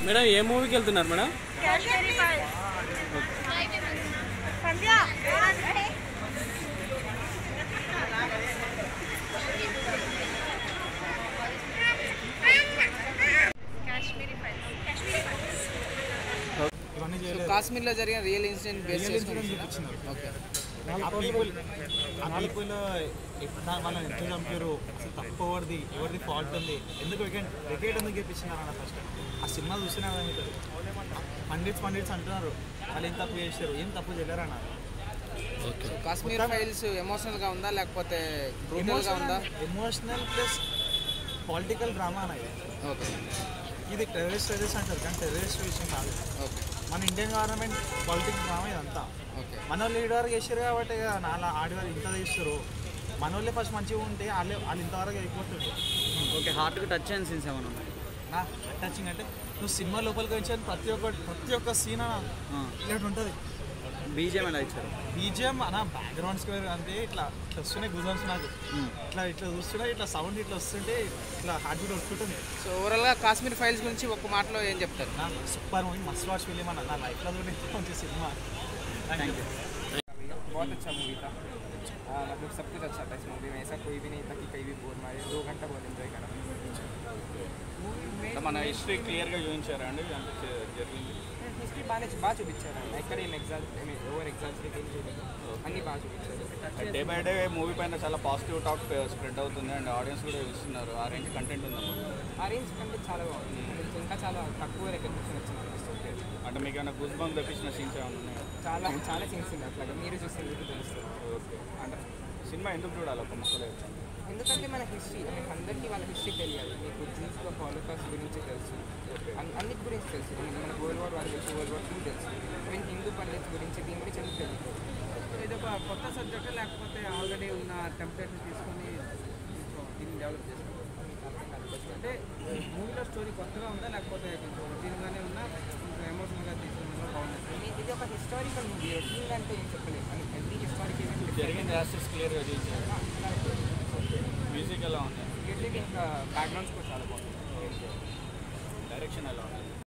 Madam ఏ మూవీకి వెళ్తున్నారు madam Kashmiri Files Sandhya Kashmiri Files Kashmiri Files ఇవన్నీ సో చేయలేదు కాశ్మీర్లో జరిగిన రియల్ ఇన్సిడెంట్ బేస్ Real చేసుకుని incident చూపించినారు. ఓకే ఆ పీపుల్ ఆ పీపుల్ ఎట్లా వాళ్ళని ఎంత చంపారు అసలు తప్పు ఎవరిది ఎవరిది ఫాల్ట్ ఉంది ఎందుకు వికెట్ వికెట్ ఎందుకు గెలిపించినారు అన్న ఫస్ట్ ఆ సినిమా చూస్తేనే అర్థమవుతుంది పండిట్స్ పండిట్స్ అంటున్నారు వాళ్ళు ఏం తప్పు చేశారు ఏం తప్పు చేయలేరు అన్నారు సో కాశ్మీర్ ఫైల్స్ ఎమోషనల్గా ఉందా లేకపోతే బ్రూటల్గా ఉందా ఎమోషనల్ ప్లస్ పొలిటికల్ డ్రామా అనేది ఓకే ఇది టెర్రరిస్ట్ టెర్రరిస్ట్ అంటారు కానీ టెర్రరిస్ట్ విషయం కాదు ఓకే మన ఇండియన్ గవర్నమెంట్ పొలిటిక్స్ డ్రామా ఇదంతా ఓకే మన వాళ్ళు ఈడవరకు చేసారు కాబట్టి ఇక నాలా ఆడివారు ఇంత చేస్తారు మన వాళ్ళే ఫస్ట్ మంచిగా ఉంటే వాళ్ళే వాళ్ళు ఇంతవరకు అయిపోతుండే ఓకే హార్ట్కి టచ్ అయిన సీన్స్ ఏమైనా ఉన్నాయి నా టచింగ్ అంటే నువ్వు సినిమా లోపలికి వచ్చాను ప్రతి ఒక్క ప్రతి ఒక్క సీన్ ఇలాంటి ఉంటుంది బీజేం ఎలా ఇచ్చారు బీజిఎం అన్న బ్యాక్గ్రౌండ్ స్క్వేర్ అంటే ఇట్లా ఇట్లా వస్తున్నాయి గుజన్స్ నాకు ఇట్లా ఇట్లా చూస్తున్నా ఇట్లా సౌండ్ ఇట్లా వస్తుంటే ఇట్లా హార్ట్ బీట్ వస్తుంటుంది సో ఓవరాల్గా కాశ్మీర్ ఫైల్స్ గురించి ఒక మాటలో ఏం చెప్తారు నా super movie must watch film అన్న నా లైఫ్లో కూడా మంచి సినిమా థ్యాంక్ యూ बहुत अच्छा मूवी था आ, मतलब सब कुछ अच्छा था इस मूवी में ऐसा कोई भी नहीं था कि कहीं भी बोर मारे दो घंटा बहुत एंजॉय करा మన హిస్టరీ క్లియర్గా చూపించారా అండి అంత చే- జరిగింది హిస్టరీ బాగానే బాగా చూపించారు ఎక్కడ ఏం ఎగ్జామ్స్ ఓవర్ ఎగ్జామ్స్ ఏం చూపించారు అన్నీ బాగా చూపించారు డే బై డే మూవీ పైన చాలా పాజిటివ్ టాక్ స్ప్రెడ్ అవుతుంది అండ్ ఆడియన్స్ కూడా చూస్తున్నారు ఆ రేంజ్ కంటెంట్ ఉందన్నమాట ఆ రేంజ్ కంటే చాలా బాగుంది కొంచెం ఇంకా చాలా తక్కువ రికగ్నిషన్ వచ్చింది అనిపిస్తుంది అంటే మీకు ఏమైనా గూస్ బంప్ తెప్పించిన సీన్స్ ఏమైనా ఉన్నాయా చాలా చాలా సీన్స్ ఉంది అట్లాగే మీరు చూస్తే మీకు తెలుస్తుంది ఓకే అంటే సినిమా ఎందుకు చూడాలి ఒక ముక్కలే ఎందుకంటే మన హిస్టరీ మనకి అందరికీ వాళ్ళ హిస్టరీ తెలియాలి మీకు జీన్స్లో హాలోకాస్ట్ గురించి తెలుసు అన్- అన్నిటి గురించి తెలుసు మనకి మన వరల్డ్ వార్ వాళ్ళ తెలుసు వరల్డ్ వార్ టూ తెలుసు ఈవెన్ హిందూ పండిట్స్ గురించి దీని గురించి ఎందుకు తెలుసు ఇది ఒక కొత్త సబ్జెక్ట్ లేకపోతే ఆల్రెడీ ఉన్న టెంప్లెట్ తీసుకొని దీన్ని డెవలప్ చేసుకోవాలి అంటే మూవీలో స్టోరీ కొత్తగా ఉందా లేకపోతే కొంచెం రొటీన్గానే ఉందా కొంచెం ఎమోషనల్గా తీసుకున్నా బాగుంది ఇది- ఇది ఒక హిస్టారికల్ మూవీ రొటీన్ అంటే ఏం చెప్పలేదు అని ఎవ్రీ హిస్టారిక్ జరిగిన జాస్టిస్ క్లియర్గా చూపించారు మ్యూజిక్ ఎలా ఉంది ఇంకా బ్యాక్గ్రౌండ్స్ కూడా చాలా బాగుంది డైరెక్షన్ ఎలా ఉంది